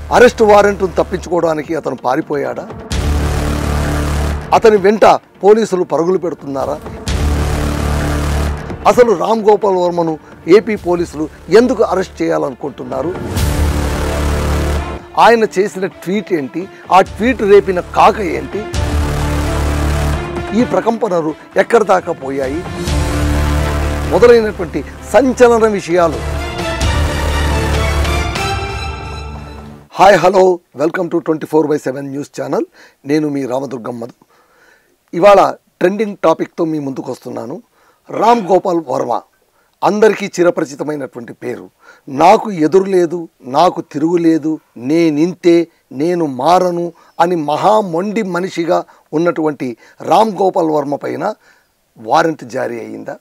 Arrest వారెంట్ను తప్పించుకోవడానికి అతను పారిపోయాడా అతని వెంట పోలీసులు పరుగులు పెడుతున్నారా అసలు రామ్ గోపాల్ వర్మను ఏపీ పోలీసులు ఎందుకు అరెస్ట్ చేయాలనుకుంటున్నారు ఆయన చేసిన ట్వీట్ ఏంటి ఆ ట్వీట్ రేపిన కాక ఏంటి ఈ ప్రకంపనలు ఎక్కడి దాకా పోయాయి మొదలైనటువంటి సంచలన విషయాలు hi hello welcome to twenty four by seven news channel నేను మీ రామదుర్గం మధు ఇవాళ ట్రెండింగ్ టాపిక్తో మీ ముందుకు వస్తున్నాను రామ్ గోపాల్ వర్మ అందరికీ చిరపరిచితమైనటువంటి పేరు నాకు ఎదురు లేదు నాకు తిరుగులేదు నేనింతే నేను మారను అని మహామొండి మనిషిగా ఉన్నటువంటి రామ్ గోపాల్ వర్మ పైన వారెంట్ జారీ అయ్యిందా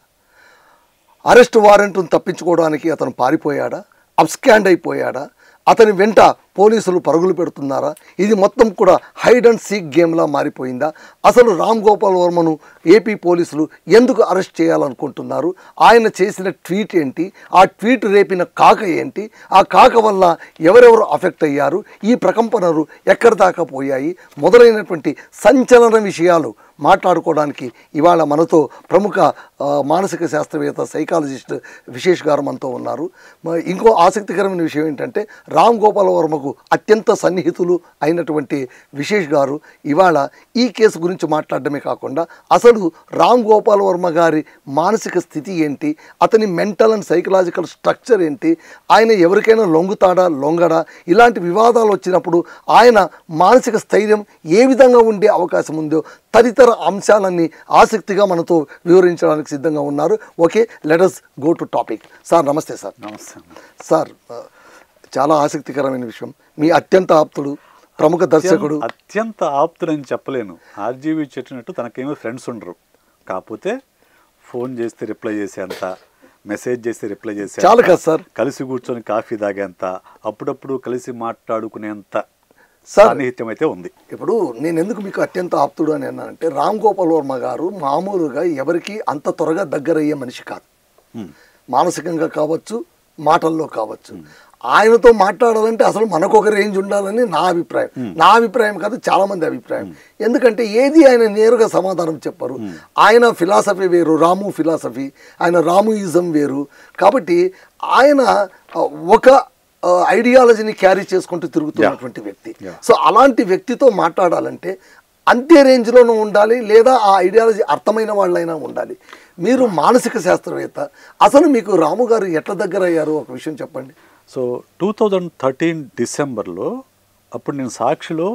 అరెస్ట్ వారెంట్ను తప్పించుకోవడానికి అతను పారిపోయాడా అబ్స్కాండ్ అయిపోయాడా అతని వెంట పోలీసులు పరుగులు పెడుతున్నారా ఇది మొత్తం కూడా హైడ్ అండ్ సీక్ గేమ్లా మారిపోయిందా అసలు రామ్ గోపాల్ వర్మను ఏపీ పోలీసులు ఎందుకు అరెస్ట్ చేయాలనుకుంటున్నారు ఆయన చేసిన ట్వీట్ ఏంటి ఆ ట్వీట్ రేపిన కాక ఏంటి ఆ కాక వల్ల ఎవరెవరు అఫెక్ట్ అయ్యారు ఈ ప్రకంపనలు ఎక్కడి దాకా పోయాయి మొదలైనటువంటి సంచలన విషయాలు మాట్లాడుకోవడానికి ఇవాళ మనతో ప్రముఖ ఆ, మానసిక శాస్త్రవేత్త సైకాలజిస్ట్ విశేష్ గారు మనతో ఉన్నారు మ- ఇంకో ఆసక్తికరమైన విషయం ఏంటంటే రామ్ గోపాల్ వర్మకు అత్యంత సన్నిహితులు అయినటువంటి విశేష్ గారు ఇవాళ ఈ కేసు గురించి మాట్లాడడమే కాకుండా అసలు రామ్ గోపాల్ వర్మ గారి మానసిక స్థితి ఏంటి అతని మెంటల్ అండ్ సైకలాజికల్ స్ట్రక్చర్ ఏంటి ఆయన ఎవరికైనా లొంగుతాడా లొంగడా ఇలాంటి వివాదాలు వచ్చినప్పుడు ఆయన మానసిక స్థైర్యం ఏ విధంగా ఉండే అవకాశం ఉందో తదితర అంశాలన్నీ ఆసక్తిగా మనతో వివరించడానికి సిద్ధంగా ఉన్నారు okay let's go to topic sir నమస్తే సార్ నమస్తే సార్ ఆ, చాలా ఆసక్తికరమైన విషయం మీ అత్యంత ఆప్తుడు ప్రముఖ దర్శకుడు అత్యంత ఆప్తులని చెప్పలేను ఆర్జీవి చెప్పినట్టు తనకేమో ఫ్రెండ్స్ ఉండరు కాకపోతే ఫోన్ చేస్తే రిప్లై చేసేంత మెసేజ్ చేస్తే రిప్లై చేసే చాలు కదా సార్. కలిసి కూర్చొని కాఫీ తాగేంత అప్పుడప్పుడు కలిసి మాట్లాడుకునేంత సార్. సాన్నిహిత్యం అయితే ఉంది ఇప్పుడు నేను ఎందుకు మీకు అత్యంత ఆప్తుడు అని అన్నానంటే రామ్ గోపాల్ వర్మ గారు మామూలుగా ఎవరికి అంత త్వరగా దగ్గరయ్యే మనిషి కాదు ఉమ్. మానసికంగా కావచ్చు మాటల్లో కావచ్చు ఆయనతో మాట్లాడాలంటే అసలు మనకు ఒక రేంజ్ ఉండాలని నా అభిప్రాయం నా అభిప్రాయం కాదు చాలా మంది అభిప్రాయం ఎందుకంటే ఏది ఆయన నేరుగా సమాధానం చెప్పరు ఆయన ఫిలాసఫీ వేరు రాము ఫిలాసఫీ ఆయన రాముయిజం వేరు కాబట్టి ఆయన ఆ, ఒక ఆ, ఐడియాలజీని క్యారీ చేసుకుంటూ తిరుగుతున్నటువంటి వ్యక్తి Yeah. సో అలాంటి వ్యక్తితో మాట్లాడాలంటే అంతే రేంజ్లోనూ ఉండాలి లేదా ఆ ఐడియాలజీ అర్థమైన వాళ్ళైనా ఉండాలి మీరు మానసిక శాస్త్రవేత్త అసలు మీకు రాము గారు ఎట్లా దగ్గర అయ్యారు ఒక విషయం చెప్పండి సో టూ థౌజండ్ థర్టీన్ డిసెంబర్లో అప్పుడు నేను సాక్షిలో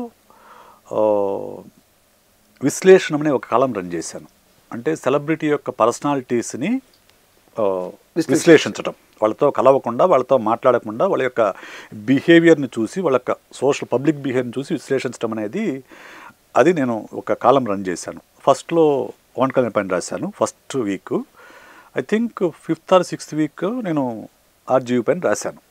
ఆ, విశ్లేషణ అనే ఒక కాలం రన్ చేశాను అంటే సెలబ్రిటీ యొక్క పర్సనాలిటీస్ని ఆ, విశ్లేషించడం. విశ్లేషించడం వాళ్ళతో కలవకుండా వాళ్ళతో మాట్లాడకుండా వాళ్ళ యొక్క బిహేవియర్ని చూసి వాళ్ళ యొక్క సోషల్ పబ్లిక్ బిహేవియర్ని చూసి విశ్లేషించడం అనేది అది నేను ఒక కాలం రన్ చేశాను ఫస్ట్లో ఓన్ కళ్యాణ్ పైన రాశాను first week I think fifth or sixth week నేను ఆర్జీవీ పైన రాశాను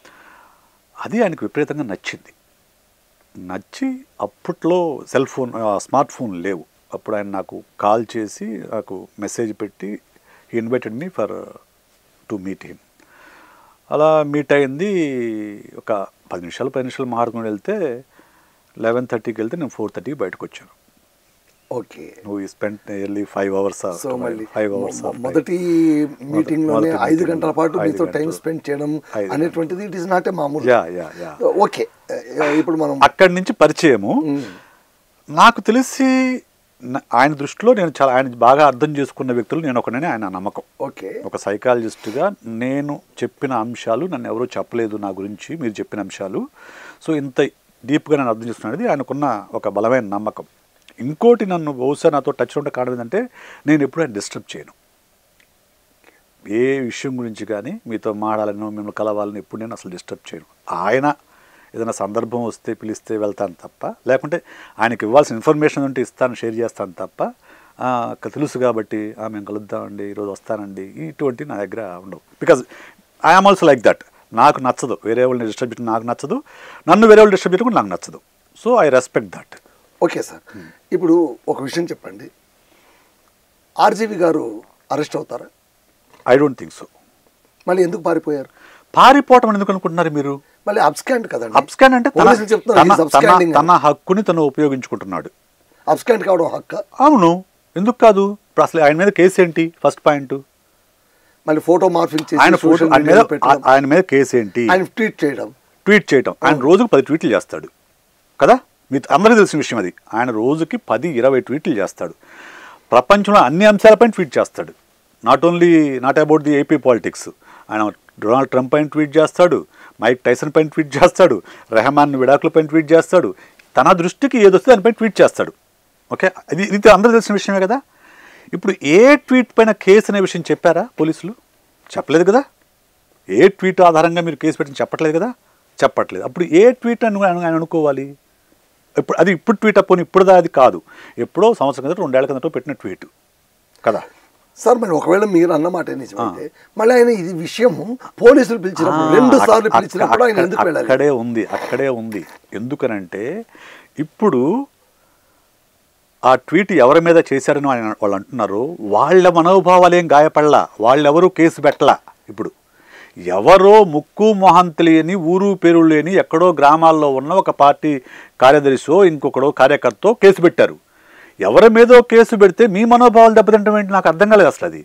అది ఆయనకు విపరీతంగా నచ్చింది నచ్చి అప్పట్లో సెల్ ఫోన్ ఆ, స్మార్ట్ ఫోన్ లేవు అప్పుడు ఆయన నాకు కాల్ చేసి నాకు మెసేజ్ పెట్టి he invited me for to meet him అలా మీట్ అయింది ఒక పది నిమిషాలు పది నిమిషాలు మారుకుని వెళ్తే లెవెన్ థర్టీకి వెళ్తే నేను ఫోర్ థర్టీకి బయటకు వచ్చాను ఓకే నువ్వు spend nearly five hours so మళ్ళీ ఫైవ్ అవర్స్ మొ- మొదటి మీటింగ్ లోనే మొదటి ఐదు meeting గంటల లో పాటు ఐదు మీతో టైం గంటలు. స్పెండ్ చేయడం ఐదు అనేటువంటిది ఇట్ ఇస్ నాట్ ఏ మామూలు యా యా యా ఓకే ఇప్పుడు మనం అక్కడి నుంచి పరిచయము మ్మ్. నాకు తెలిసి న- ఆయన దృష్టిలో నేను చాలా ఆయన బాగా అర్థం చేసుకున్న వ్యక్తులు నేను ఒకనని ఆయన నమ్మకం ఓకే ఒక సైకాలజిస్ట్గా నేను చెప్పిన అంశాలు నన్ను ఎవరూ చెప్పలేదు నా గురించి మీరు చెప్పిన అంశాలు సో ఇంత డీప్గా నేను అర్థం చేసుకున్నది ఆయనకున్న ఒక బలమైన నమ్మకం ఇంకోటి నన్ను బహుశా నాతో టచ్ ఉంటే కారణం ఏంటంటే నేను ఎప్పుడు ఆయన డిస్టర్బ్ చేయను ఏ విషయం గురించి కానీ మీతో మాడాలని మిమ్మల్ని కలవాలని ఎప్పుడు నేను అసలు డిస్టర్బ్ చేయను ఆయన ఏదైనా సందర్భం వస్తే పిలిస్తే వెళ్తాను తప్ప లేకుంటే ఆయనకి ఇవ్వాల్సిన ఇన్ఫర్మేషన్ ఉంటే ఇస్తాను షేర్ చేస్తాను తప్ప "ఆ, అక్క తెలుసు కాబట్టి "ఆ, మేము కలుద్దామండి ఈరోజు వస్తానండి ఇటువంటి నా దగ్గర ఉండవు because I'm also like that నాకు నచ్చదు వేరే వాళ్ళని డిస్టర్బ్ చేయడం నాకు నచ్చదు నన్ను వేరే వాళ్ళు డిస్టర్బ్ చేయడం కూడా నాకు నచ్చదు so I respect that okay sir ఇప్పుడు ఒక విషయం చెప్పండి ఆర్జీవి గారు అరెస్ట్ అవుతారా ఐ డోంట్ థింక్ సో మళ్ళీ ఎందుకు పారిపోయారు పారిపోవటం అని ఎందుకు అనుకుంటున్నారు మీరు మళ్ళీ అబ్స్కాండ్ కదండి అబ్స్కాండ్ అంటే తన పోలీసులు చెప్తున్నారు తన- he's absconding తన- తన హక్కుని తను ఉపయోగించుకుంటున్నాడు అబ్స్కాండ్ కావడం హక్క అవును ఎందుకు కాదు ఇప్పుడు అసలు ఆయన మీద కేసు ఏంటి ఫస్ట్ పాయింట్ మళ్ళీ ఫోటో మార్ఫింగ్ చేసి ఆయన ఫోటో social ఆయన మీద media లో పెట్టడం ఆయన మీద కేసు ఏంటి ఆయన ట్వీట్ చేయడం ట్వీట్ చేయటం ఆయన రోజుకు పది ట్వీట్లు చేస్తాడు కదా మీకు అందరికీ తెలిసిన విషయం అది ఆయన రోజుకి పది ఇరవై ట్వీట్లు చేస్తాడు ప్రపంచంలో అన్ని అంశాలపైన ట్వీట్ చేస్తాడు not only not about the AP politics ఆయన డొనాల్డ్ ట్రంప్ పైన ట్వీట్ చేస్తాడు మైక్ టైసన్ పైన ట్వీట్ చేస్తాడు రెహమాన్ విడాకుల పైన ట్వీట్ చేస్తాడు తన దృష్టికి ఏదొస్తే దానిపైన ట్వీట్ చేస్తాడు ఓకే ఇది ఇది అందరూ తెలిసిన విషయమే కదా ఇప్పుడు ఏ ట్వీట్ పైన కేసు అనే విషయం చెప్పారా పోలీసులు చెప్పలేదు కదా ఏ ట్వీట్ ఆధారంగా మీరు కేసు పెట్టిన చెప్పట్లేదు కదా చెప్పట్లేదు అప్పుడు ఏ ట్వీట్ అని ఆయన ఆయన అనుకోవాలి ఇప్పుడు అది ఇప్పుడు ట్వీట్ అప్పుడు ఇప్పుడుదా అది కాదు ఎప్పుడో సంవత్సరం కిందట రెండేళ్ల కిందట పెట్టిన ట్వీట్ కదా సార్ మరి ఒకవేళ మీరు అన్నమాట నిజమైతే మళ్ళీ ఆయన ఇది విషయం పోలీసులు పిలిచినప్పుడు ఆ, రెండు అక్- సార్లు అక్- పిలిచినప్పుడు ఆయన అక్క- ఎందుకు వెళ్ళాలి అక్కడే ఉంది అక్కడే ఉంది ఎందుకనంటే ఇప్పుడు ఆ ట్వీట్ ఎవరి మీద చేశారని ఆయన వాళ్ళు అంటున్నారు వాళ్ళ మనోభావాలు ఏం గాయపడలా వాళ్ళెవరూ కేసు పెట్టలా ఇప్పుడు ఎవరో ముక్కు మొహం తెలియని ఊరు పేరు లేని ఎక్కడో గ్రామాల్లో ఉన్న ఒక పార్టీ కార్యదర్శో ఇంకొకడో కార్యకర్తో కేసు పెట్టారు ఎవరి మీదో కేసు పెడితే మీ మనోభావాలు దెబ్బతింటం ఏంటి నాకు అర్థం కాలేదు అసలు అది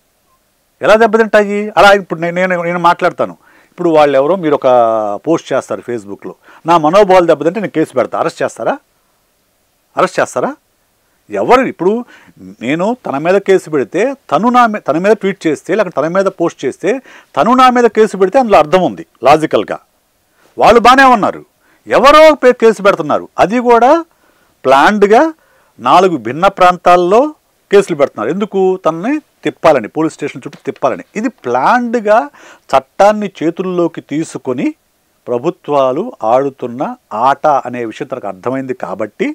ఎలా దెబ్బతింటాయి అలా ఇప్పుడు నేను నేను నేను మాట్లాడతాను ఇప్పుడు వాళ్ళు ఎవరో మీరు ఒక పోస్ట్ చేస్తారు ఫేస్బుక్లో నా మనోభావాలు దెబ్బతింటే నేను కేసు పెడతా అరెస్ట్ చేస్తారా అరెస్ట్ చేస్తారా ఎవరు ఇప్పుడు నేను తన మీద కేసు పెడితే తను నా మీద తన మీద ట్వీట్ చేస్తే లేకపోతే తన మీద పోస్ట్ చేస్తే తను నా మీద కేసు పెడితే అందులో అర్థం ఉంది లాజికల్గా వాళ్ళు బాగానే ఉన్నారు ఎవరో పే- కేసు పెడుతున్నారు అది కూడా ప్లాన్డ్గా నాలుగు భిన్న ప్రాంతాల్లో కేసులు పెడుతున్నారు ఎందుకు తనని తిప్పాలని పోలీస్ స్టేషన్ చుట్టూ తిప్పాలని ఇది ప్లాన్డ్గా చట్టాన్ని చేతుల్లోకి తీసుకొని ప్రభుత్వాలు ఆడుతున్న ఆట అనే విషయం తనకు అర్థమైంది కాబట్టి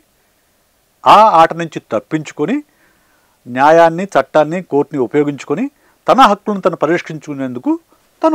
ఆ ఆట నుంచి తప్పించుకొని న్యాయాన్ని చట్టాన్ని కోర్టుని ఉపయోగించుకొని తన హక్కులను తను పరిరక్షించుకునేందుకు తను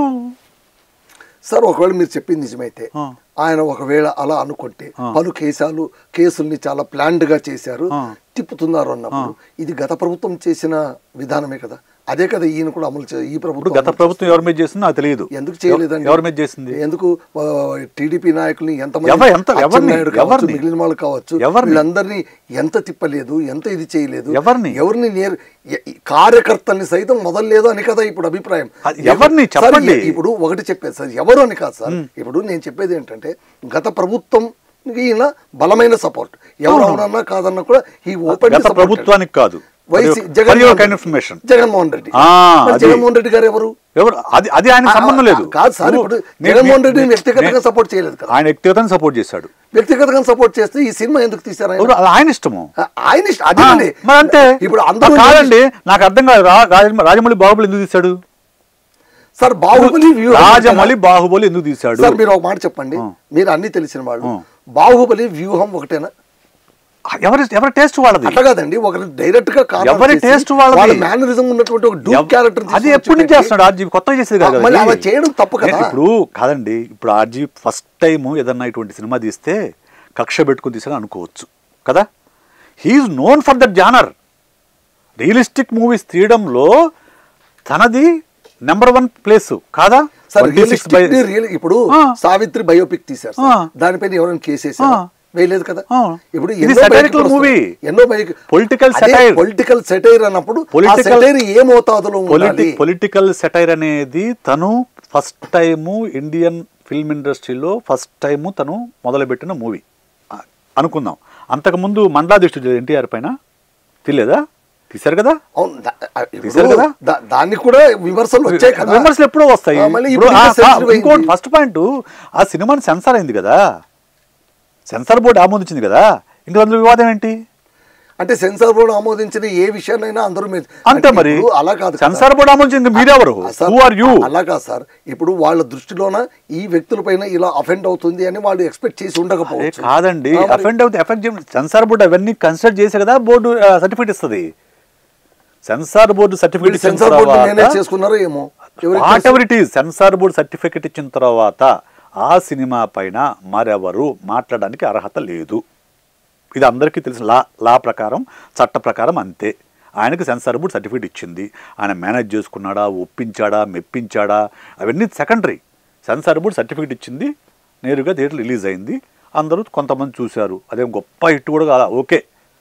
సార్ ఒకవేళ మీరు చెప్పింది నిజమైతే ఆ. ఆయన ఒకవేళ అలా అనుకుంటే ఆ. పలు కేసాలు కేసుల్ని చాలా ప్లాన్డ్ గా చేశారు ఆ. తిప్పుతున్నారు అన్నప్పుడు ఇది గత ప్రభుత్వం చేసిన విధానమే కదా అదే కదా ఈయన కూడా అమలు చే- ఈ ఇప్పుడు ప్రభుత్వం గత అమలు ప్రభుత్వం ఎవరి మీద చేసిందో నాకు తెలియదు ఎందుకు చేయలేదండి ఎవరి మీద చేసింది ఎందుకు టీడీపీ నాయకుల్ని ఎంతమంది ఎవ- ఎంత- ఎవరిని? అచ్చెన్నాయుడు కావచ్చు, ఎవరిని? మిగిలిన వాళ్ళు కావచ్చు ఎవరిని? వీళ్ళందరినీ ఎంత తిప్పలేదు ఎంత ఇది చేయలేదు ఎవరిని? ఎవరిని నేర్ ఎ- ఈ కార్యకర్తల్ని సైతం మొదలలేదు అని కదా ఇప్పుడు అభిప్రాయం అది ఎవరిని? సార్, చెప్పండి. ఇ- ఇప్పుడు ఒకటి చెప్పేది సార్ ఎవరు అని కాదు సార్ ఇప్పుడు నేను చెప్పేది ఏంటంటే గత ప్రభుత్వం ఈయన బలమైన సపోర్ట్ ఎవరు అవునన్నా కాదన్నా కూడా ఈ ఓపెన్ గత ప్రభుత్వానికి కాదు వైసీ For your Jaganmohan kind of information. Jaganmohan Reddy ఆ, మరి అది. జగన్మోహన్ రెడ్డి గారు ఎవరు ఎవరు అది అది ఆయన సంబంధం లేదు ఆ, కాదు సార్ ఇప్పుడు నేను- జగన్మోహన్ రెడ్డిని నేను- వ్యక్తిగతంగా నేను- సపోర్ట్ చేయలేదు కదా ఆయన వ్యక్తిగతంగా సపోర్ట్ చేశాడు వ్యక్తిగతంగా సపోర్ట్ చేస్తే ఈ సినిమా ఎందుకు తీశారు ఆయన? ఎవరు అది ఆయన ఇష్టము ఆ, ఆయన ఇష్టం అదేనండి ఆ, మరి అంతే ఇప్పుడు అందరూ కాదండి నాకు అర్థం కాదు రా- రాజ- రాజమౌళి బాహుబలి ఎందుకు తీశాడు సార్ బాహుబలి వ్యూహం రాజమౌళి బాహుబలి ఎందుకు తీశాడు సార్ మీరు ఒక మాట చెప్పండి ఆ. మీరు అన్ని తెలిసిన వాళ్ళు ఆ. బాహుబలి వ్యూహం ఒకటేనా ఎవరి ఎవరి టేస్ట్ వాళ్ళది అట్లా కాదండి ఒకరి డైరెక్ట్ గా కారణం ఎవరి చేసి taste వాళ్ళది. వాళ్ళ మేనరిజం ఉన్నటువంటి ఒక డూప్ ఎవ- క్యారెక్టర్ అది ఎప్పటి నుంచి చేస్తున్నాడు ఆర్జీ కొత్తగా చేసేది కాదు ఆ, కదా మళ్ళీ అది. అలా చేయడం తప్పు కదా. నేను ఇప్పుడు కాదండి ఇప్పుడు ఆర్జీ ఫస్ట్ టైం ఏదన్నా ఇటువంటి సినిమా తీస్తే కక్ష పెట్టుకుని తీసాను అనుకోవచ్చు కదా he's known for that genre realistic movies తీయడంలో తనది నెంబర్ వన్ ప్లేస్ కాదా సార్ 26 realistic by- ని real- ఇప్పుడు ఆ. సావిత్రి బయోపిక్ తీశారు సార్. ఆ. దానిపైన ఎవరైనా కేసు వేసారా? ఆ. వేయలేదు కదా ఆ. ఇప్పుడు ఇది ఎన్నో satirical బయోపిక్లు వస్తాయి. movie. ఎన్నో biopic Political satire. Political satire అన్నప్పుడు Political- సెటైర్ ఏ మోతాదులో ఉండాలి పొలిటి పొలిటికల్ సెటైర్ అనేది తను ఫస్ట్ టైము ఇండియన్ ఫిల్మ్ ఇండస్ట్రీలో ఫస్ట్ టైము తను మొదలుపెట్టిన మూవీ అనుకుందాం అంతకుముందు మండలాధీక్షుడు ఎన్టీఆర్ పైన తెలియదా తీశారు కదా అవును దా- ఇప్పుడు తీశారు కదా? దా- దాన్ని కూడా విమర్శలు వచ్చాయి కదా విమర్శలు ఎప్పుడో వస్తాయి ఆ, మళ్ళీ ఇప్పుడు ఇప్పుడు ఆ- ఇంకా ఆ, sensitive ఇంకోటి అయింది. ఫస్ట్ పాయింట్ ఆ సినిమాని సెన్సార్ అయింది కదా సెన్సార్ బోర్డు ఆమోదించింది కదా ఇంకా అందులో వివాదం ఏంటి అంటే సెన్సార్ బోర్డు ఆమోదించిన ఏ విషయాన్నైనా అందరూ మీరు అంతే అంటే మరి ఇప్పుడు అలా కాదు కదా. సెన్సార్ బోర్డు ఆమోదించింది మీరెవరు ఆ, సార్, హూ ఆర్ యూ అలా కాదు సార్ ఇప్పుడు వాళ్ళ దృష్టిలోన ఈ వ్యక్తుల పైన ఇలా అఫెండ్ అవుతుంది అని వాళ్ళు ఎక్స్పెక్ట్ చేసి అదే ఉండకపోవచ్చు కాదండి ఆ, మరి- అఫెండ్ అవుతే ఎఫెక్ట్ సెన్సార్ బోర్డు అవన్నీ కన్సిడర్ చేసే కదా బోర్డు సర్టిఫికేట్ ఇస్తుంది సెన్సార్ బోర్డు సర్టిఫికేట్ వీళ్ళు ఇచ్చిన సెన్సార్ బోర్డు తర్వాత మేనేజ్ చేసుకున్నారో ఏమో ఎవరికి వాట్ తెలుసు? Ever it is censor board certificate ఇచ్చిన తర్వాత ఆ సినిమా పైన మరెవరు మాట్లాడడానికి అర్హత లేదు ఇది అందరికీ తెలిసిన లా లా ప్రకారం చట్ట ప్రకారం అంతే ఆయనకి సెన్సార్ బోర్డు సర్టిఫికేట్ ఇచ్చింది ఆయన మేనేజ్ చేసుకున్నాడా ఒప్పించాడా మెప్పించాడా అవన్నీ సెకండరీ సెన్సార్ బోర్డు సర్టిఫికేట్ ఇచ్చింది నేరుగా థియేటర్ రిలీజ్ అయింది అందరూ కొంతమంది చూశారు అదేం గొప్ప హిట్ కూడా కాదా ఓకే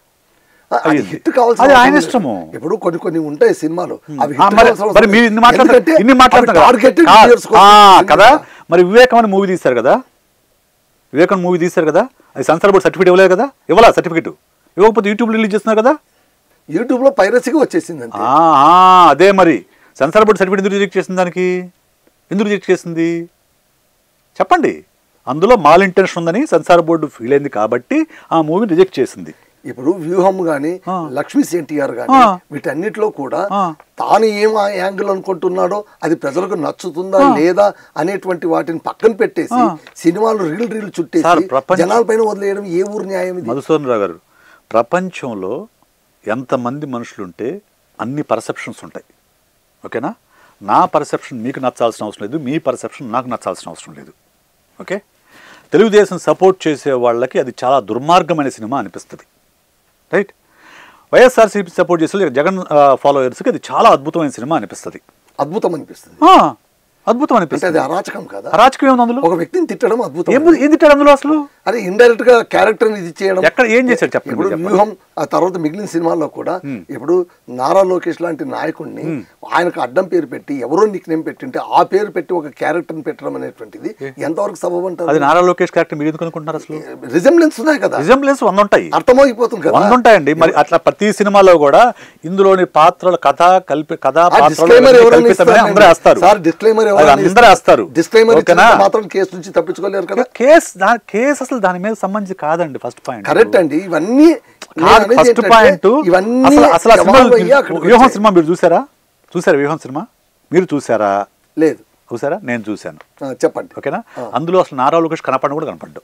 ఆ, అది అయ్యింది. హిట్ కావాల్సిన అది ఆయన అవసరం లేదు. ఇష్టము. ఇప్పుడు కొన్ని కొన్ని ఉంటాయి సినిమాలు అవి ఆ, హిట్ మరి కావాల్సిన అవసరం మరి మీరు ఇన్ని లేదు. మాట్లాడతారు ఎందుకంటే ఇన్ని మాట్లాడతారు అవి కదా. targeted కా- viewers కోసం. ఆ, కదా మరి వివేకం అని మూవీ తీశారు కదా వివేకం మూవీ తీశారు కదా అది సెన్సార్ బోర్డు సర్టిఫికేట్ ఇవ్వలేదు కదా ఇవ్వాలా సర్టిఫికేట్ ఇవ్వకపోతే యూట్యూబ్ రిలీజ్ చేస్తున్నారు కదా యూట్యూబ్ లో పైరసీగా వచ్చేసింది అంతే ఆ, ఆ, అదే మరి సెన్సార్ బోర్డు సర్టిఫికేట్ ఎందుకు రిజెక్ట్ చేసింది దానికి ఎందుకు రిజెక్ట్ చేసింది చెప్పండి అందులో మాల్ ఇంటెన్షన్ ఉందని సెన్సార్ బోర్డు ఫీల్ అయింది కాబట్టి ఆ మూవీ రిజెక్ట్ చేసింది ఇప్పుడు వ్యూహం గాని ఆ. లక్ష్మీ ఎన్టీఆర్ గాని ఆ. వీటన్నిటిలో కూడా ఆ. తాను ఏం ఆ యాంగిల్ అనుకుంటున్నాడో అది ప్రజలకు నచ్చుతుందా లేదా అనేటువంటి వాటిని పక్కన పెట్టేసి ఆ. సినిమాలు రీల్ రీల్ సార్, చుట్టేసి ప్రపంచ- జనాల పైన వదిలేయడం ఏ ఊరు న్యాయం ఇది మధుసూదన్ రావు గారు ప్రపంచంలో ఎంతమంది మనుషులుంటే అన్ని పర్సెప్షన్స్ ఉంటాయి ఓకేనా నా పర్సెప్షన్ మీకు నచ్చాల్సిన అవసరం లేదు మీ పర్సెప్షన్ నాకు నచ్చాల్సిన అవసరం లేదు ఓకే తెలుగుదేశం సపోర్ట్ చేసే వాళ్ళకి అది చాలా దుర్మార్గమైన సినిమా అనిపిస్తుంది రైట్ వైఎస్ఆర్సీపీ సపోర్ట్ చేసే జగన్ ఫాలోయర్స్కి అది చాలా అద్భుతమైన సినిమా అనిపిస్తుంది అద్భుతం అనిపిస్తుంది ఆ, అద్భుతం అంటే అది అనిపిస్తుంది అరాచకం కదా రాజకీయం ఏముంది అందులో ఒక వ్యక్తిని తిట్టడం అద్భుతం ఏం ఏం తిట్టాడు అందులో అసలు అదే ఇండైరెక్ట్ గా క్యారెక్టర్ ఇది చేయడం ఎక్కడ ఏం చేశాడు చెప్పండి ఇప్పుడు చెప్పండి. వ్యూహం ఆ తర్వాత మిగిలిన సినిమాల్లో కూడా ఇప్పుడు నారా లోకేష్ లాంటి నాయకుడిని ఆయనకు అడ్డం పేరు పెట్టి ఎవరో నిక్ నేమ్ పెట్టింటే ఆ పేరు పెట్టి ఒక క్యారెక్టర్ పెట్టడం అనేటువంటిది ఎంతవరకు సబబు అది అంటారు నారా లోకేష్ క్యారెక్టర్ మీరు ఎందుకు అనుకుంటున్నారు అసలు రిజెంబ్లెన్స్ ఉన్నాయి కదా రిజంబ్లెన్స్ వంద ఉంటాయి అర్థమైపోతుంది కదా వంద ఉంటాయండి మరి అట్లా ప్రతి సినిమాలో కూడా ఇందులోని పాత్రల కథ కలిపి కథా ఆ పాత్రలు disclaimer ఇవన్నీ ఎవరైనా కల్పితమని ఇస్తారండి? అందరూ వేస్తారు సార్ డిస్క్లైమర్ అది అందరూ వేస్తారు డిస్క్లైమర్ ఓకేనా మాత్రం కేసు నుంచి తప్పించుకోలేరు కదా కేసు దా- కేసు అసలు దాని మీద సంబంధించి కాదండి ఫస్ట్ పాయింట్ కరెక్ట్ అండి ఇవన్నీ నేను అనేది ఫస్ట్ ఏంటంటే, పాయింట్ ఇవన్నీ అసలు అసలు ఆ సినిమా evolve అయ్యి అక్కడికి వ్యూహం వచ్చాయి. సినిమా మీరు చూసారా చూసారా వ్యూహం సినిమా మీరు చూసారా లేదు చూసారా నేను చూశాను ఆ, చెప్పండి ఓకేనా అందులో అసలు నారా లోకేష్ కనపడడం కూడా కనపడ్డు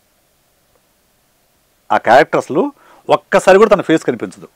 ఆ క్యారెక్టర్ అసలు ఒక్కసారి కూడా తన ఫేస్ కనిపించదు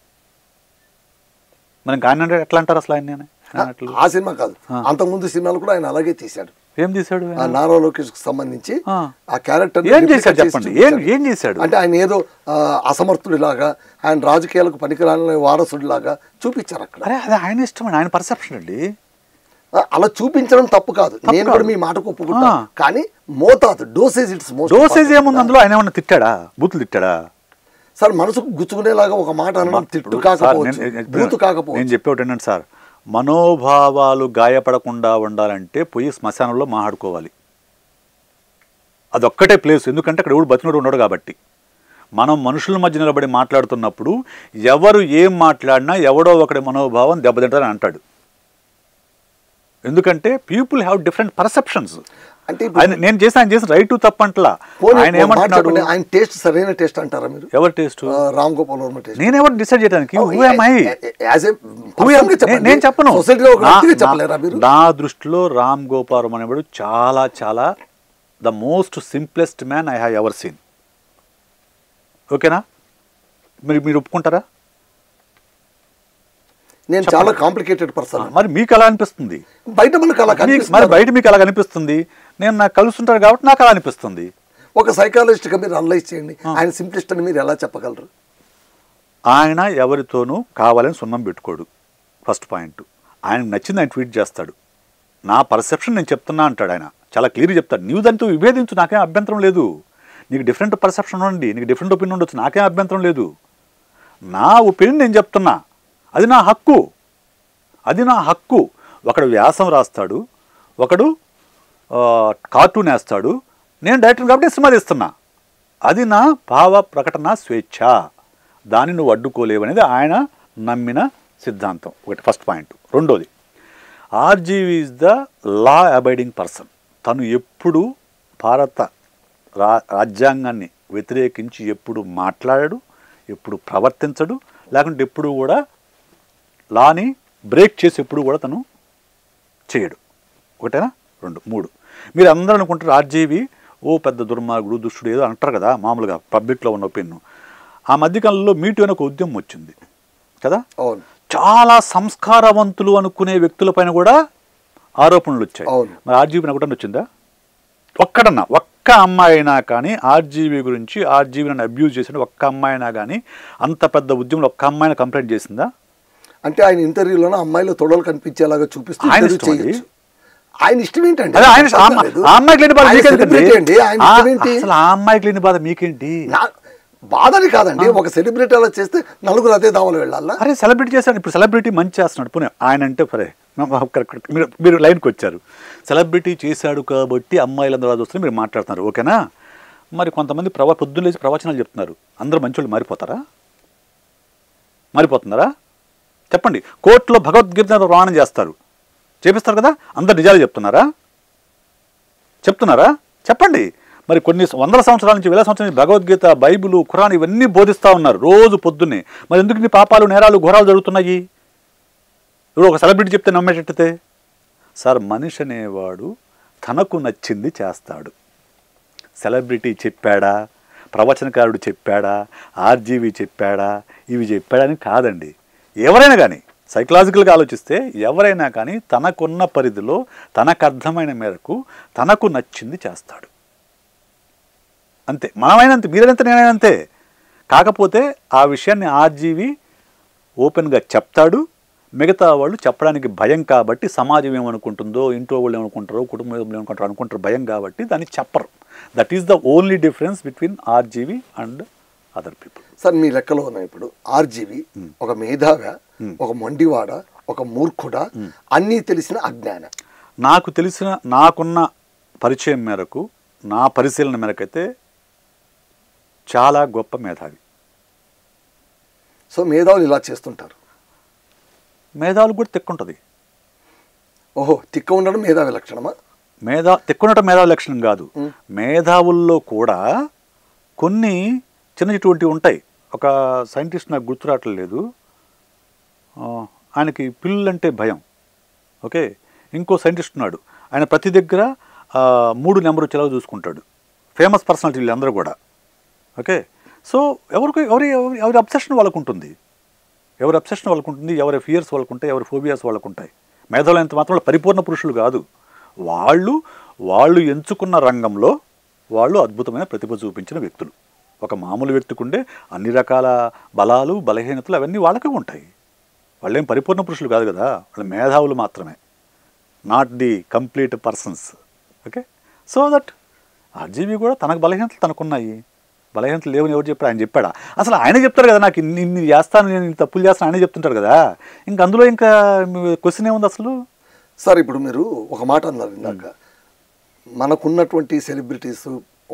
మరి ఆయన అంటే ఎట్లా అంటారు అసలు ఆయన ఆయన అట్లా? ఆ సినిమా కాదు అంతకుముందు సినిమాలు కూడా ఆయన అలాగే తీశాడు ఏం తీశాడు ఆ నారా లోకేష్ కి సంబంధించి ఆ. ఆ క్యారెక్టర్ ఏం చేశాడు చెప్పండి ఏం ఏం చేశాడు అంటే ఆయన ఏదో ఆ, అసమర్థుడిలాగా ఆయన రాజకీయాలకు పనికిరాని వారసుడిలాగా చూపించారు అక్కడ అరే అది ఆయన ఇష్టం అండి ఆయన పర్సెప్షన్ అండి ఆ, అలా చూపించడం తప్పు కాదు నేను కూడా మీ మాటకు ఒప్పుకుంటా ఆ. కానీ మోతాదు డోసేజ్ ఇట్స్ మోస్ట్ డోసేజ్ ఏముంది అందులో ఆయన ఏమన్నా తిట్టాడా బూతులు తిట్టాడా సార్ మనసుకు గుచ్చుకునేలాగా ఒక మాట అనడం తిట్టు ఇప్పుడు సార్, కాకపోవచ్చు నేను- నేను- బూతు కాకపోవచ్చు నేను చెప్పేవాటి ఏంటంటే సార్ మనోభావాలు గాయపడకుండా ఉండాలంటే పోయి శ్మశానంలో మాట్లాడుకోవాలి అదొక్కటే ప్లేస్ ఎందుకంటే అక్కడ ఎవడు బతినోడు ఉన్నాడు కాబట్టి మనం మనుషుల మధ్య నిలబడి మాట్లాడుతున్నప్పుడు ఎవరు ఏం మాట్లాడినా ఎవడో ఒకటి మనోభావం దెబ్బతింటారని అంటాడు ఎందుకంటే పీపుల్ హ్యావ్ డిఫరెంట్ పర్సెప్షన్స్ అంటే ఇప్పుడు ఆయన నేను చేసిన ఆయన చేసిన రైట్ తప్పంటలా పోనీ ఆయన ఒక మాట ఏమంటున్నాడు చెప్పండి, ఆయన టేస్ట్ సరైన టేస్ట్ అంటారా మీరు ఎవరి టేస్ట్ ఆ, రామ్ గోపాల్ వర్మ టేస్ట్ నేనెవరు డిసైడ్ చేయడానికి Who am I? As a Who am- నే- నేను చెప్పను సొసైటీలో ఒక నా- వ్యక్తిగా నా- చెప్పలేరా మీరు నా దృష్టిలో రామ్ గోపాలం అనేవాడు చాలా చాలా the most simplest man I have ever seen ఓకేనా మీరు మీరు ఒప్పుకుంటారా నేను చాలా కాంప్లికేటెడ్ పర్సన్ మరి మీకు ఎలా అనిపిస్తుంది బయట మనకు అలా మీకు- మరి కనిపిస్తుంది బయట మీకు ఎలా అనిపిస్తుంది నేను నాకు కలుస్తుంటాను కాబట్టి నాకు అలా అనిపిస్తుంది ఒక సైకాలజిస్ట్ గా మీరు అనలైజ్ చేయండి ఆయన సింప్లిస్ట్ అని మీరు ఎలా చెప్పగలరు ఆయన ఎవరితోనూ కావాలని సున్నం పెట్టుకోడు ఫస్ట్ పాయింట్ ఆయనకు నచ్చింది ఆయన ట్వీట్ చేస్తాడు నా పర్సెప్షన్ నేను చెప్తున్నా అంటాడు ఆయన చాలా క్లియర్గా చెప్తాడు నీవు దాంతో విభేదించు నాకేం అభ్యంతరం లేదు నీకు డిఫరెంట్ పర్సెప్షన్ ఉండండి నీకు డిఫరెంట్ ఒపీనియన్ ఉండొచ్చు నాకేం అభ్యంతరం లేదు నా ఒపీనియన్ నేను చెప్తున్నా అది నా హక్కు అది నా హక్కు ఒకడు వ్యాసం రాస్తాడు ఒకడు ఆ, కార్టూన్ వేస్తాడు నేను డైరెక్టర్ కాబట్టి సినిమా తీస్తున్నా అది నా భావ ప్రకటన స్వేచ్ఛ దాన్ని నువ్వు అడ్డుకోలేవు అనేది ఆయన నమ్మిన సిద్ధాంతం ఒకటి ఫస్ట్ పాయింట్ రెండోది RGV is the law abiding person తను ఎప్పుడు భారత రా రాజ్యాంగాన్ని వ్యతిరేకించి ఎప్పుడు మాట్లాడాడు ఎప్పుడు ప్రవర్తించడు లేకుంటే ఎప్పుడు కూడా లాని బ్రేక్ చేసి ఎప్పుడు కూడా తను చేయడు ఒకటేనా రెండు మూడు మీరు అందరూ అనుకుంటారు ఆర్జీవి ఓ పెద్ద దుర్మార్గుడు దుష్టుడు ఏదో అంటారు కదా మామూలుగా పబ్లిక్లో ఉన్న ఒపీనియన్ ఆ మధ్యకాలంలో మీటు అనే ఒక ఉద్యమం వచ్చింది కదా అవును చాలా సంస్కారవంతులు అనుకునే వ్యక్తులపైన కూడా ఆరోపణలు వచ్చాయి అవును. మరి ఆర్జీబీ ఒకటన్నా వచ్చిందా ఒక్కడన్నా ఒక్క అమ్మాయి అయినా కానీ ఆర్జీబీ గురించి ఆర్జీబీ నన్ను అబ్యూజ్ చేసిన ఒక్క అమ్మాయి అయినా కానీ అంత పెద్ద ఉద్యమంలో ఒక్క అమ్మాయిని కంప్లైంట్ చేసిందా అంటే ఆయన ఇంటర్వ్యూలోనే అమ్మాయిలు తొడలు కనిపించేలాగా చూపిస్తూ ఆయన interview ఇష్టం అది. చేయొచ్చు ఆయన ఇష్టం ఏంటండి అదే ఆయన ఆ అమ్మ- లేదు. ఆ అమ్మాయికి లేని బాధ ఆయన మీకేంటండి celebrity అండి ఆయన ఆ- ఇష్టం ఏంటి అసలు ఆ అమ్మాయికి లేని బాధ మీకేంటి నా- బాధని కాదండి ఒక సెలబ్రిటీ అలా చేస్తే నలుగురు అదే దావలు వెళ్ళాలా అరే సెలబ్రిటీ చేస్తాడు ఇప్పుడు సెలబ్రిటీ మంచి చేస్తున్నాడు పునే ఆయన అంటే సరే కరెక్ట్ మీరు మీరు లైన్కి వచ్చారు సెలబ్రిటీ చేశాడు కాబట్టి అమ్మాయిలందరూ రాజు వస్తుంది మీరు మాట్లాడుతున్నారు ఓకేనా మరి కొంతమంది ప్రవ పొద్దున్న లేచి ప్రవచనాలు చెప్తున్నారు అందరూ మంచోళ్ళు మారిపోతారా మారిపోతున్నారా చెప్పండి కోర్టులో భగవద్గీత ప్రమాణం చేస్తారు చేపిస్తారు కదా అందరు నిజాలు చెప్తున్నారా చెప్తున్నారా చెప్పండి మరి కొన్ని వందల సంవత్సరాల నుంచి వేల సంవత్సరాల నుంచి భగవద్గీత బైబిల్ ఖురాన్ ఇవన్నీ బోధిస్తూ ఉన్నారు రోజు పొద్దున్నే మరి ఎందుకు ఇన్ని పాపాలు నేరాలు ఘోరాలు జరుగుతున్నాయి ఇప్పుడు ఒక సెలబ్రిటీ చెప్తే నమ్మేటట్టే సార్ మనిషి అనేవాడు తనకు నచ్చింది చేస్తాడు సెలబ్రిటీ చెప్పాడా ప్రవచనకారుడు చెప్పాడా ఆర్జీవి చెప్పాడా ఇవి చెప్పాడని కాదండి ఎవరైనా కానీ సైకలాజికల్గా ఆలోచిస్తే ఎవరైనా కానీ తనకున్న పరిధిలో తనకు అర్థమైన మేరకు తనకు నచ్చింది చేస్తాడు అంతే మనమైనంతే మీరైనంతే నేనైనంతే కాకపోతే ఆ విషయాన్ని ఆర్జీవి ఓపెన్గా చెప్తాడు మిగతా వాళ్ళు చెప్పడానికి భయం కాబట్టి సమాజం ఏమనుకుంటుందో ఇంట్లో వాళ్ళు ఏమనుకుంటారో కుటుంబం ఏమనుకుంటారో అనుకుంటారు భయం కాబట్టి దాన్ని చెప్పరు that is the only difference between RGV and other people sir మీ లెక్కలో ఉన్నాయి ఇప్పుడు ఆర్జీవి ఒక మేధావ ఒక మొండివాడ ఒక మూర్ఖుడ అన్నీ తెలిసిన అజ్ఞాన నాకు తెలిసిన నాకున్న పరిచయం మేరకు నా పరిశీలన మేరకైతే చాలా గొప్ప మేధావి సో మేధావులు ఇలా చేస్తుంటారు మేధావులు కూడా తిక్కుంటుంది ఓహో తిక్క ఉండడం మేధావి లక్షణమా మేధా తిక్కునటం మేధావి లక్షణం కాదు మేధావుల్లో కూడా కొన్ని చిన్న చిటువంటివి ఉంటాయి ఒక సైంటిస్ట్ నాకు గుర్తు రావట్లేదు ఆ, ఆయనకి పిల్లంటే భయం ఓకే ఇంకో సైంటిస్ట్ ఉన్నాడు ఆయన ప్రతి దగ్గర ఆ, మూడు నెంబర్ వచ్చేలా చూసుకుంటాడు ఫేమస్ పర్సనాలిటీ వీళ్ళందరూ కూడా ఓకే సో ఎవరికి ఎవరి ఎవరి ఎవరి అబ్సెషన్ వాళ్ళకు ఉంటుంది ఎవరి అబ్సెషన్ వాళ్ళకు ఉంటుంది ఎవరి ఫియర్స్ వాళ్ళకు ఉంటాయి ఎవరి ఫోబియాస్ వాళ్ళకు ఉంటాయి మేధావులు ఎంత మాత్రం వాళ్ళు పరిపూర్ణ పురుషులు కాదు వాళ్ళు వాళ్ళు ఎంచుకున్న రంగంలో వాళ్ళు అద్భుతమైన ప్రతిభ చూపించిన వ్యక్తులు ఒక మామూలు వ్యక్తికి ఉండే అన్ని రకాల బలాలు బలహీనతలు అవన్నీ వాళ్ళకే ఉంటాయి వాళ్ళేం పరిపూర్ణ పురుషులు కాదు కదా వాళ్ళు మేధావులు మాత్రమే not the complete persons okay so that RGV కూడా తనకు బలహీనతలు తనకున్నాయి బలహీనతలు లేవని ఎవరు చెప్పాడు ఆయన చెప్పాడా అసలు ఆయన చెప్తారు కదా నాకు ఇన్ని ఇన్ని చేస్తాను నేను ఇన్ని తప్పులు చేస్తాను ఆయనే చెప్తుంటారు కదా ఇంకా అందులో ఇంకా క్వశ్చన్ ఏముంది అసలు సార్ ఇప్పుడు మీరు ఒక మాట అన్నారు ఇందాక మనకున్నటువంటి సెలబ్రిటీస్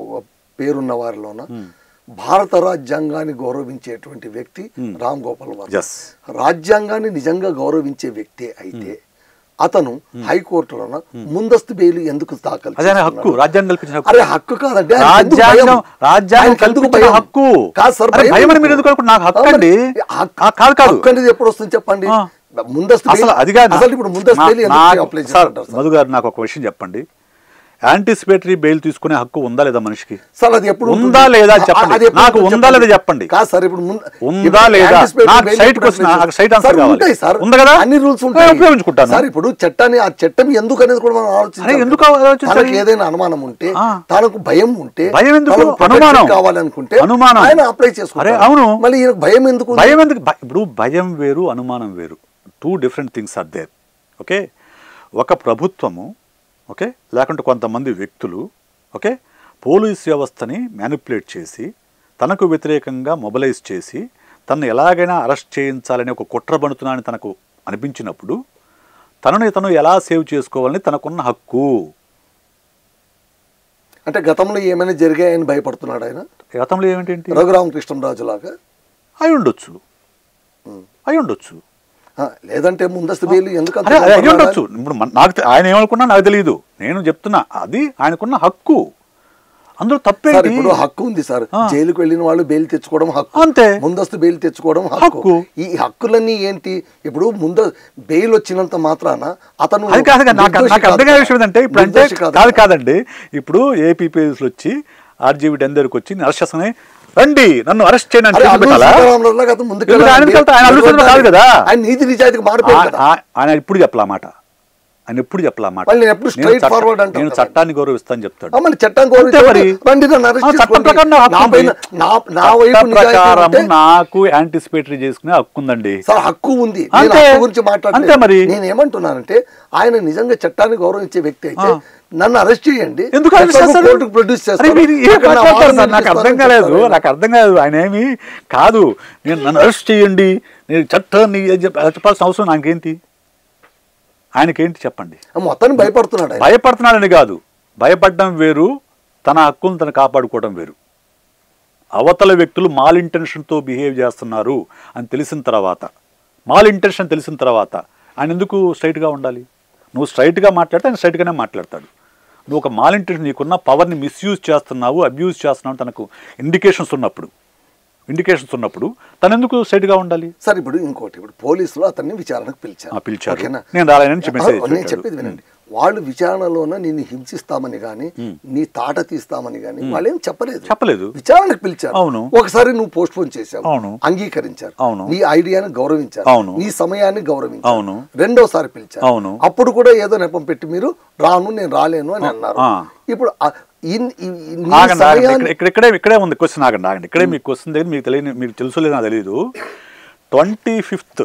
పేరున్న వారిలోన భారత రాజ్యాంగాన్ని గౌరవించేటువంటి వ్యక్తి రామ్ గోపాల్ వర్మ Yes. రాజ్యాంగాన్ని నిజంగా గౌరవించే వ్యక్తే అయితే అతను హైకోర్టులోన ముందస్తు బెయిల్ ఎందుకు దాఖలు అదే ఆయన హక్కు చేసుకున్నాడు? రాజ్యాంగం కల్పించిన హక్కు అరే హక్కు కాదండి ఆయనకి ఎందుకు భయం? రాజ్యాంగం రాజ్యాంగం ఆయనకి ఎందుకు కల్పించిన భయం? హక్కు కాదు సార్ అరే భయం భయం అని ఎందుకు? మీరు ఎందుకు అనుకుంటున్నారు? నాకు హక్కు ఆ, అండి మరి హక్కు- ఆ, కాదు కాదు హక్కు అనేది ఎప్పుడు వస్తుంది చెప్పండి ఆ. ముందస్తు అసలు బెయిల్- అది కాదు అసలు ఇప్పుడు ముందస్తు నా- బెయిల్ ఎందుకు నాకు- అప్లై సార్ చేసుకుంటారు సార్? మధు గారు నాకు ఒక విషయం చెప్పండి యాంటిసిపేటరీ బెయిల్ తీసుకునే హక్కు ఉందా లేదా మనిషికి సార్ అది ఎప్పుడు ఉందా ఉంటుంది? లేదా ఆ- చెప్పండి. అది ఎప్పుడు నాకు ఉంటుంది ఉందా లేదా చెప్పండి. కాదు సార్ ఇప్పుడు ముందు ఉందా ఇప్పుడు లేదా? anticipatory నాకు bail site ఎప్పుడు question, apply నాకు site answer సార్, కావాలి. ఉంటాయి సార్ ఉంది కదా? అన్ని రూల్స్ నేను ఉంటాయి ఉపయోగించుకుంటాను. సార్ ఇప్పుడు చట్టాన్ని ఆ చట్టం ఎందుకు అనేది కూడా మనం ఆలోచించాలి అరే, ఎందుకు ఆలోచించాలి? తనకు ఏదైనా అనుమానం ఉంటే ఆ. తనకు భయం ఉంటే భయం ఎందుకు? తనకు protection అనుమానం. కావాలనుకుంటే అనుమానం. ఆయన అప్లై చేసుకుంటారు అరే, అవును. మళ్ళీ ఈయనకు భయం ఎందుకు ఉంది? భయం ఎందుకు భ- ఇప్పుడు భయం వేరు అనుమానం వేరు two different things are there okay ఒక ప్రభుత్వము ఓకే లేకుంటే కొంతమంది వ్యక్తులు ఓకే పోలీస్ వ్యవస్థని మ్యానిపులేట్ చేసి తనకు వ్యతిరేకంగా మొబలైజ్ చేసి తనను ఎలాగైనా అరెస్ట్ చేయించాలని ఒక కుట్ర పడుతున్నానని తనకు అనిపించినప్పుడు తనని తను ఎలా సేవ్ చేసుకోవాలని తనకున్న హక్కు అంటే గతంలో ఏమైనా జరిగాయని భయపడుతున్నాడు ఆయన గతంలో ఏమిటేంటి రఘురామకృష్ణరాజు లాగా అయి ఉండొచ్చు అయి ఉండొచ్చు ఆ, లేదంటే ముందస్తు బెయిల్ ఎందుకు అంత అరే అది అయి భయపడాలి? ఉండొచ్చు ఇప్పుడు మన- నాకు తె- ఆయన ఏమనుకున్నా నాకు తెలియదు నేను చెప్తున్నా అది ఆయనకున్న హక్కు అందులో సార్ తప్పేంటి ఇప్పుడు హక్కు ఉంది సార్ ఆ. జైలుకు వెళ్ళిన వాళ్ళు బెయిల్ తెచ్చుకోవడం హక్కు అంతే. ముందస్తు బెయిల్ తెచ్చుకోవడం హక్కు హక్కు. ఈ హక్కులన్నీ ఏంటి ఇప్పుడు ముందు బెయిల్ వచ్చినంత మాత్రాన అతను అది కాదు కదా, నాకు నిర్దోషి నాకు అర్థం కాని కాదు. విషయం ఏంటంటే ఇప్పుడు అంటే నిర్దోషి కాదు కాదు కదా. కాదండి ఇప్పుడు ఏపీ పోలీసులు వచ్చి ఆర్జీవి డెన్ దగ్గరికి వచ్చి అరెస్ట్ చేస్తానే రండి నన్ను అరెస్ట్ చేయండి అని అరే, చేతులు అల్లూరి పెట్టాలా? సీతారామరాజులాగా అతను ముందుకు ఎందుకు వెళ్ళాలి. ఆయనకి వెళ్తా? ఆయన అల్లూరి సీతారామరాజు కాదు కదా ఆయన నీతి నిజాయితీకి మారిపోయాడు కదా ఆ- ఆయన ఇప్పుడు చెప్పాల మాట ఆయన ఎప్పుడు చెప్పలా మాట మళ్ళీ నేను ఎప్పుడు straight forward అంటాను నేను కదా. చట్టాన్ని గౌరవిస్తాను చెప్తాడు ఆ, మరి చట్టం అంతే మరి. గౌరవించాలి. రండి నన్ను అరెస్ట్ ఆ, చట్టం చేసుకోండి. ప్రకారం నా హక్కు నా ఉంది. పైన నా నా వైపు చట్టం నిజాయితీ ప్రకారం ఉంటే నాకు యాంటిసిపేటరీ చేసుకునే హక్కు ఉందండి సార్ హక్కు ఉంది నేను అంతే. హక్కు గురించి అంతే మాట్లాడలేదు మరి. నేను ఏమంటున్నానంటే ఆయన నిజంగా చట్టాన్ని గౌరవించే వ్యక్తి అయితే నన్ను అరెస్ట్ చేయండి ఎందుకు arrest ఎట్లాగో చేస్తారు? కోర్టుకు ప్రొడ్యూస్ అరే చేస్తారు మీరు ఏం అక్కడ నా మాట్లాడతారు వాదన సార్? నాకు అర్థం వినిపిస్తానని కాలేదు చెప్తారు. నాకు అర్థం కాలేదు ఆయన ఏమి కాదు నేను నన్ను అరెస్ట్ చేయండి నేను చట్టాన్ని చెప్ప- చెప్పాల్సిన అవసరం నాకేంటి ఆయనకేంటి చెప్పండి ఆ, మొత్తాన్ని భయపడుతున్నాడు ఆయన భయపడుతున్నాడని కాదు భయపడడం వేరు తన హక్కును తను కాపాడుకోవడం వేరు అవతల వ్యక్తులు మాల్ ఇంటెన్షన్తో బిహేవ్ చేస్తున్నారు అని తెలిసిన తర్వాత మాల్ ఇంటెన్షన్ తెలిసిన తర్వాత ఆయన ఎందుకు స్ట్రైట్గా ఉండాలి నువ్వు స్ట్రైట్గా మాట్లాడితే ఆయన స్ట్రైట్గానే మాట్లాడతాడు నువ్వు ఒక మాల్ ఇంటెన్షన్ నీకున్న పవర్ని మిస్యూజ్ చేస్తున్నావు అబ్యూజ్ చేస్తున్నావు తనకు ఇండికేషన్స్ ఉన్నప్పుడు ఇండికేషన్స్ ఉన్నప్పుడు తను ఎందుకు స్ట్రైట్గా ఉండాలి సార్ ఇప్పుడు ఇంకోటి ఇప్పుడు పోలీసులు అతన్ని విచారణకు పిలిచారు ఆ, పిలిచారు. ఓకేనా? నేను రాలేనని చెప్పి మెసేజ్ ఆ, నేను పెట్టాడు. చెప్పేది వినండి వాళ్ళు విచారణలోన నిన్ను హింసిస్తామని గాని నీ తాట తీస్తామని గాని వాళ్ళు ఏం చెప్పలేదు చెప్పలేదు. విచారణకు పిలిచారు అవును. ఒకసారి నువ్వు పోస్ట్ పోన్ చేశావు అవును. అంగీకరించారు అవును. నీ ఐడియాని గౌరవించారు అవును. నీ సమయాన్ని గౌరవించారు అవును. రెండోసారి పిలిచారు అవును. అప్పుడు కూడా ఏదో నెపం పెట్టి మీరు రాను నేను రాలేను అని అన్నారు ఆ. ఇప్పుడు ఆ- ఇన్- ఈ- ఈ- నీ ఆగండి ఆగండి సమయాన్ని- ఇక్కడ ఇక్కడ- ఇక్కడే ఇక్కడే ఉంది క్వశ్చన్ ఆగండి ఆగండి ఇక్కడే మీకు క్వశ్చన్ దగ్గర మీకు తెలియని మీకు తెలుసు లేదు నాకు తెలియదు twenty fifth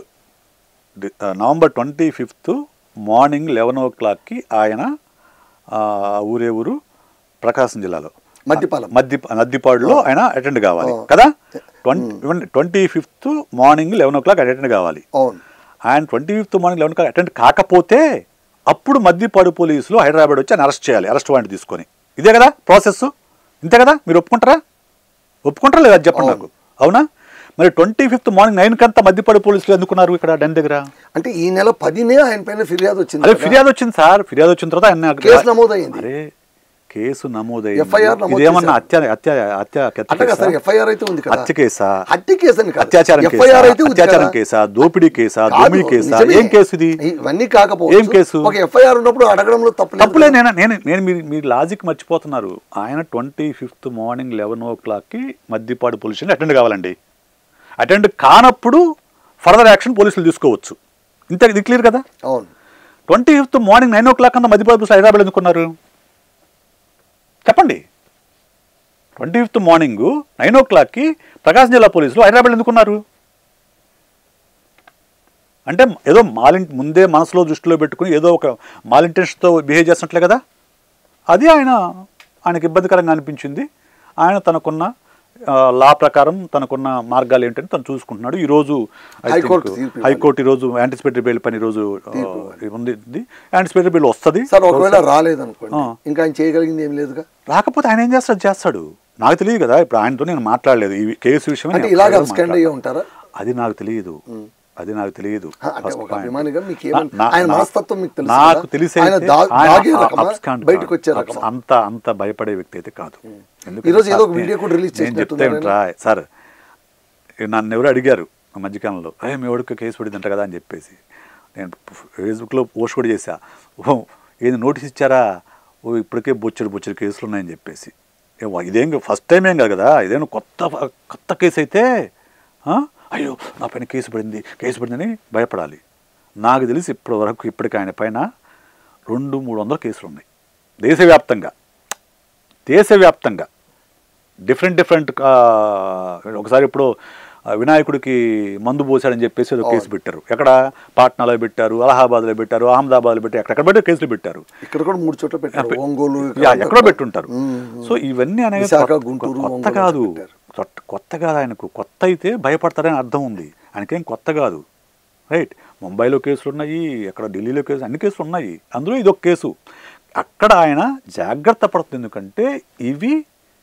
November twenty fifth morning eleven ఓ క్లాక్కి ఆయన ఆ, ఊరే ఊరు ప్రకాశం జిల్లాలో మద్దిపాలెం. మద్ది మద్దిపాడులో ఆయన అటెండ్ కావాలి కదా twenty twenty fifth morning eleven o'clock attend కావాలి అవును ఆయన twenty fifth morning eleven clock attend కాకపోతే అప్పుడు మద్దిపాడు పోలీసులు హైదరాబాద్ వచ్చి ఆయన అరెస్ట్ చేయాలి అరెస్ట్ వారెంట్ తీసుకొని ఇదే కదా ప్రాసెస్ ఇంతే కదా మీరు ఒప్పుకుంటారా ఒప్పుకుంటారా లేదా అది చెప్పండి నాకు అవునా మరి ట్వంటీ ఫిఫ్త్ మార్నింగ్ నైన్ కంతా మద్దిపాడు పోలీసులు ఎందుకున్నారు ఇక్కడ డెన్ దగ్గర అంటే ఈ నెల పదినే ఆయన పైన ఫిర్యాదు వచ్చింది అదే కదా. ఫిర్యాదు వచ్చింది సార్ ఫిర్యాదు వచ్చిన తర్వాత ఆయన అక్కడ- కేసు నమోదైంది. అరే కేసు నమోదైంది FIR నమోదు ఇదేమన్నా హత్య హత్య హత్య హత్య అట్టగా సార్ ఎఫ్ఐఆర్ అయితే ఉంది కదా హత్య కేసా హత్య కేసు అని కాదు. అత్యాచారం కేసా FIR అయితే ఉంది అత్యాచారం కదా. కేసా దోపిడీ కేసా కాదు, దోమిడీ కేసా నిజమే. ఏం కేసు ఇది ఇవన్నీ కాకపోవచ్చు ఏం కేసు? ఒక ఎఫ్ఐఆర్ ఉన్నప్పుడు అడగడంలో తప్పు తప్పులే నేను నేను నేను మీరు మీరు లాజిక్ మర్చిపోతున్నారు ఆయన ట్వంటీ ఫిఫ్త్ మార్నింగ్ లెవెన్ ఓ క్లాక్కి మద్దిపాడు పోలీస్ స్టేషన్ అటెండ్ కావాలండి అటెండ్ కానప్పుడు ఫర్దర్ యాక్షన్ పోలీసులు తీసుకోవచ్చు ఇంత ఇది క్లియర్ కదా అవును twenty fifth morning nine o'clock అంతా మధ్యప్రదేశ్ పోలీసులు హైదరాబాద్ ఎందుకున్నారు చెప్పండి ట్వంటీ ఫిఫ్త్ మార్నింగ్ నైన్ ఓ క్లాక్కి ప్రకాశం జిల్లా పోలీసులు హైదరాబాద్ ఎందుకున్నారు అంటే ఏదో మాలిన్ ముందే మనసులో దృష్టిలో పెట్టుకుని ఏదో ఒక మాలింటెన్షన్తో బిహేవ్ చేస్తున్నట్లే కదా అది ఆయన ఆయనకి ఇబ్బందికరంగా అనిపించింది ఆయన తనకున్న ఆ, లా ప్రకారం తనకున్న మార్గాలు ఏంటని తను చూసుకుంటున్నాడు ఈరోజు I think హైకోర్టు తీర్పు ఇవ్వాలి. హైకోర్టు ఈరోజు యాంటిసిపేటరీ బెయిల్ పని ఈరోజు ఆ, ఉంది యాంటిసిపేటరీ బెయిల్ వస్తుంది సార్ ఒకవేళ రాలేదనుకోండి ఆ. ఇంకా ఆయన చేయగలిగింది ఏం లేదుగా రాకపోతే ఆయన ఏం చేస్తాడు చేస్తాడు నాకు తెలియదు కదా ఇప్పుడు ఆయనతో నేను మాట్లాడలేదు ఈ కేసు విషయం అంటే ఇలాగ అబ్స్కాండ్ అయ్యి ఉంటారా అది నాకు తెలియదు అది నాకు తెలియదు ఆ, అంటే First ఒక point. అభిమానిగా మీకు నా- ఏమన్- నా- ఆయన నా- మనస్తత్వం మీకు తెలుసు నాకు కదా? తెలిసి ఆయన అయితే దా- ఆయన దాగే ఆ- రకమా? abscond బయటకు కాదు. వచ్చే Abs- రకమా? అంత అంత భయపడే వ్యక్తి అయితే కాదు ఎందుకంటే ఈరోజు ఏదో ఒక సార్, వీడియో కూడా రిలీజ్ నేను చెప్తే చేసినట్టున్నారు ఉంటా సార్ నన్ను ఎవరు అడిగారు ఆ మధ్యకాలంలో అయ్యే మీ ఎవరికి కేసు పడిందంట కదా అని చెప్పేసి నేను ఫేస్బుక్లో పోస్ట్ కూడా చేశా ఓ ఏది నోటీస్ ఇచ్చారా ఓ ఇప్పటికే బొచ్చడు బొచ్చడు కేసులు ఉన్నాయని చెప్పేసి ఏ వా- ఇదేం ఫస్ట్ టైం ఏం కాదు కదా ఇదేం కొత్త కొత్త కేసు అయితే ఆ? అయ్యో నా పైన కేసు పడింది కేసు పడిందని భయపడాలి నాకు తెలిసి ఇప్పటి వరకు ఇప్పటికి ఆయన పైన రెండు మూడు వందల కేసులు ఉన్నాయి దేశవ్యాప్తంగా దేశవ్యాప్తంగా డిఫరెంట్ డిఫరెంట్ ఒకసారి ఇప్పుడు ఆ, వినాయకుడికి మందు పోసాడని చెప్పేసి ఏదో కేసు పెట్టారు ఎక్కడ పాట్నాలో పెట్టారు అలహాబాద్లో పెట్టారు అహ్మదాబాద్లో పెట్టారు ఎక్కడెక్కడ పెట్టి కేసులు పెట్టారు ఇక్కడ కూడా మూడు చోట్ల పెట్టారు ఒంగోలు యా, ఎక్కడో పెట్టుంటారు సో ఇవన్నీ అనేది విశాఖ, కొత్త- గుంటూరు, కొత్త ఒంగోలు కాదు పెట్టారు. కొత్త- కొత్త కాదు ఆయనకు కొత్త అయితే భయపడతారని అర్థం ఉంది ఆయనకేం కొత్త కాదు రైట్ ముంబైలో కేసులు ఉన్నాయి అక్కడ ఢిల్లీలో కేసు అన్ని కేసులు ఉన్నాయి అందులో ఇది ఒక కేసు అక్కడ ఆయన జాగ్రత్త పడుతుంది ఎందుకంటే ఇవి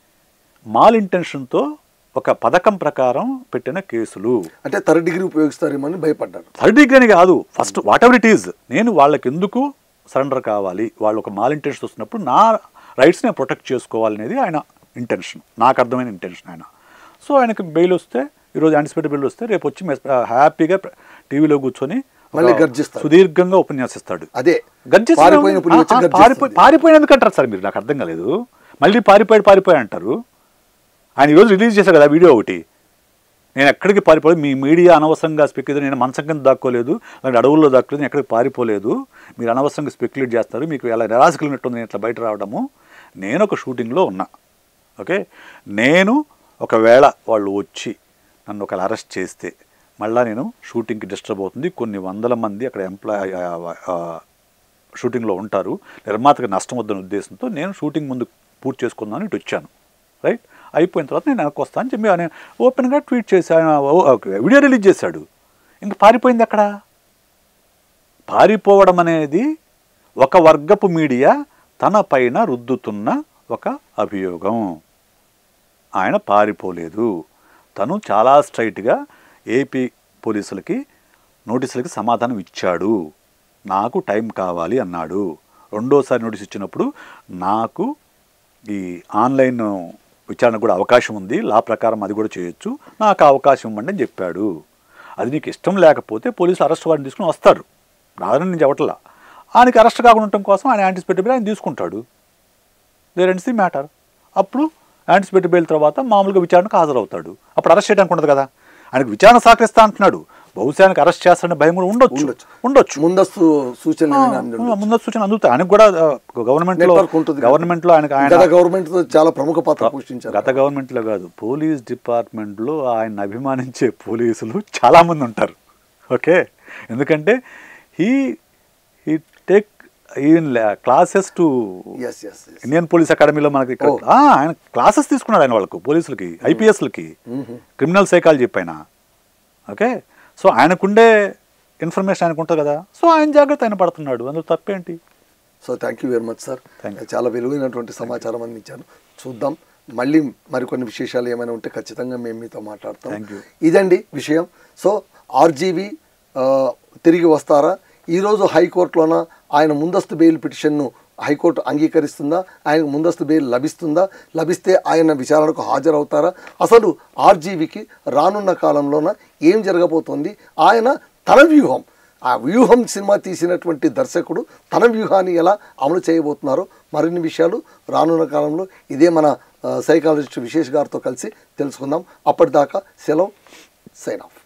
మాల్ ఇంటెన్షన్తో ఒక పథకం ప్రకారం పెట్టిన కేసులు అంటే థర్డ్ డిగ్రీ ఉపయోగిస్తారేమో అని భయపడ్డారు థర్డ్ డిగ్రీ అని కాదు first whatever it is నేను వాళ్ళకి ఎందుకు సరెండర్ కావాలి వాళ్ళు ఒక మాల్ ఇంటెన్షన్ వస్తున్నప్పుడు నా రైట్స్ నేను ప్రొటెక్ట్ చేసుకోవాలనేది ఆయన ఇంటెన్షన్ నాకు అర్థమైన ఇంటెన్షన్ ఆయన సో ఆయనకి బెయిల్ వస్తే ఈరోజు యాంటిసిపేటెడ్ బెయిల్ వస్తే రేపు వచ్చి మెస్- హ్యాపీగా టీవీలో కూర్చొని ఒక మళ్ళీ గర్జిస్తాడు. సుదీర్ఘంగా ఉపన్యాసిస్తాడు అదే గర్జిస్తాడు. పారిపోయిన పులి వచ్చి ఆ, ఆ, గర్జిస్తుంది. పారిపోయి పారిపోయిన ఎందుకంటారు సార్ మీరు నాకు అర్థం కాలేదు మళ్ళీ పారిపోయాడు పారిపోయాడు అంటారు ఆయన ఈరోజు రిలీజ్ చేశారు కదా వీడియో ఒకటి నేను ఎక్కడికి పారిపోలేదు మీ మీడియా అనవసరంగా స్పెక్యులేట్ నేను మంచం కింద దాక్కోలేదు అలాంటి అడవుల్లో దాక్కోలేదు నేను ఎక్కడికి పారిపోలేదు మీరు అనవసరంగా స్పెక్యులేట్ చేస్తారు మీకు ఎలా నిరాశ కలిగినట్టుంది నేను ఇట్లా బయట రావడము నేను ఒక షూటింగ్లో ఉన్నా ఓకే నేను ఒకవేళ వాళ్ళు వచ్చి నన్ను ఒకవేళ అరెస్ట్ చేస్తే మళ్ళా నేను షూటింగ్కి డిస్టర్బ్ అవుతుంది కొన్ని వందల మంది అక్కడ ఎంప్లాయ్ షూటింగ్లో ఉంటారు నిర్మాతకి నష్టం వద్దనే ఉద్దేశంతో నేను షూటింగ్ ముందు పూర్తి చేసుకుందామని ఇటు వచ్చాను రైట్ అయిపోయిన తర్వాత నేను వెనక్కి వస్తాను అని చెప్పి ఆయన ఓపెన్గా ట్వీట్ చేసి ఆయన ఓ- ఓకే, వీడియో రిలీజ్ చేశాడు ఇంక పారిపోయింది అక్కడ పారిపోవడం అనేది ఒక వర్గపు మీడియా తన పైన రుద్దుతున్న ఒక అభియోగం ఆయన పారిపోలేదు తను చాలా స్ట్రైట్గా ఏపీ పోలీసులకి నోటీసులకి సమాధానం ఇచ్చాడు నాకు టైం కావాలి అన్నాడు రెండోసారి నోటీస్ ఇచ్చినప్పుడు నాకు ఈ ఆన్లైన్ విచారణ కూడా అవకాశం ఉంది లా ప్రకారం అది కూడా చేయొచ్చు నాకు ఆ అవకాశం ఇవ్వండి అని చెప్పాడు అది నీకు ఇష్టం లేకపోతే పోలీసులు అరెస్ట్ వారిని తీసుకుని వస్తారు రాదని నేను చెప్పట్లా ఆయనకి అరెస్ట్ కాకుండా ఉండటం కోసం ఆయన యాంటిసిపేటబుల్ ఆయన తీసుకుంటాడు దేర్ ఎండ్స్ ది మ్యాటర్ అప్పుడు యాంటిసిపేటెడ్ బెయిల్ తర్వాత మామూలుగా విచారణకు హాజరవుతాడు అప్పుడు అరెస్ట్ చేయడానికి ఉండదు కదా ఆయనకు విచారణ సహకరిస్తా అంటున్నాడు బహుశా ఆయనకు అరెస్ట్ చేస్తాడని భయం కూడా ఉండొచ్చు ఉండొచ్చు. ఉండొచ్చు ముందస్తు సూచనలు ఏమైనా అంది ఉండొచ్చు. ముందు సూచన అందుతాయి ఆయనకు కూడా గవర్నమెంట్ లో నెట్వర్క్ ఉంటుంది కదా. గవర్నమెంట్ లో ఆయనకు ఆయన గత గవర్నమెంట్ తో చాలా ప్రముఖ పాత్ర పోషించారు గత గవర్నమెంట్ లో కాదు పోలీస్ డిపార్ట్మెంట్ లో ఆయన అభిమానించే పోలీసులు చాలా మంది ఉంటారు ఓకే ఎందుకంటే he he take even classes to S S Indian police అకాడమీలో మనకి ఇక్కడ ఓ. ఆ, ఆయన క్లాసెస్ తీసుకున్నాడు ఆయన వాళ్ళకు పోలీసులకి ఐపీఎస్లకి క్రిమినల్ సైకాలజీ పైన ఓకే సో ఆయనకుండే ఇన్ఫర్మేషన్ ఆయనకు ఉంటుంది కదా సో ఆయన జాగ్రత్త ఆయన పడుతున్నాడు అందులో తప్పేంటి so thank you very much sir Thank you. చాలా విలువైనటువంటి సమాచారం అందించాను చూద్దాం మళ్ళీ మరికొన్ని విశేషాలు ఏమైనా ఉంటే ఖచ్చితంగా మేము మీతో మాట్లాడతాం Thank you. ఇదండి విషయం సో ఆర్జీవి తిరిగి వస్తారా ఈరోజు హైకోర్టులోన ఆయన ముందస్తు బెయిల్ పిటిషన్ను హైకోర్టు అంగీకరిస్తుందా ఆయనకు ముందస్తు బెయిల్ లభిస్తుందా లభిస్తే ఆయన విచారణకు హాజరవుతారా అసలు ఆర్జీవికి రానున్న కాలంలోన ఏం జరగబోతోంది ఆయన తన వ్యూహం ఆ వ్యూహం సినిమా తీసినటువంటి దర్శకుడు తన వ్యూహాన్ని ఎలా అమలు చేయబోతున్నారో మరిన్ని విషయాలు రానున్న కాలంలో ఇదే మన సైకాలజిస్ట్ విశేష్ గారితో కలిసి తెలుసుకుందాం అప్పటిదాకా సెలవు సైన్ ఆఫ్